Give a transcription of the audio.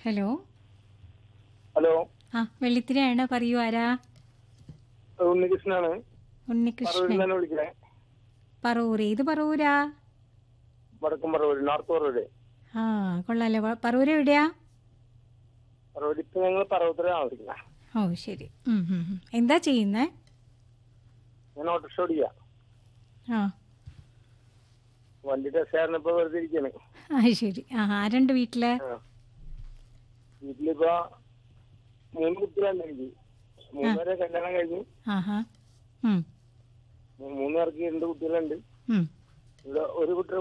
Hello hello ആ വെള്ളിത്തിരയാണ് പറയൂ ആരാ അത് ഉണ്ണികൃഷ്ണനാണ് പറവൂരിൽ ഉണ്ണികൃഷ്ണൻ നിന്നാണ് വിളിക്കണേ പറവൂർ ഏത് പറവൂരാ വടക്കും പറവൂര് നോർത്ത് പറവൂര് ആ കൊള്ളാലോ വ- പറവൂർ എവിടെയാ പറവൂര് ഇപ്പൊ ഞങ്ങൾ പറവൂത്തിലാണ് താമസിക്കുന്നത് ഓ ശരി ഉം, ഉം, ഉം. എന്താ ചെയ്യുന്നേ ഞാൻ ഓട്ടോറിക്ഷ ഓടിക്കുക ആ വണ്ടി ടെസ്റ്റ് ആയിരുന്നപ്പോ വെറുതെ ഇരിക്കാണ് ആ ശരി ആ ആരുണ്ട് വീട്ടില് ആ. വീട്ടിലിപ്പോ മൂന്ന് കുട്ടികളുണ്ട് എനിക്ക് മൂന്നുപേരെ കല്യാണം കഴിഞ്ഞു ആഹാ ഉം, മൂ- മൂന്ന് പേർക്ക് രണ്ട് കുട്ടികളുണ്ട് ഉം. ഇവിടെ ഒരു കുട്ടി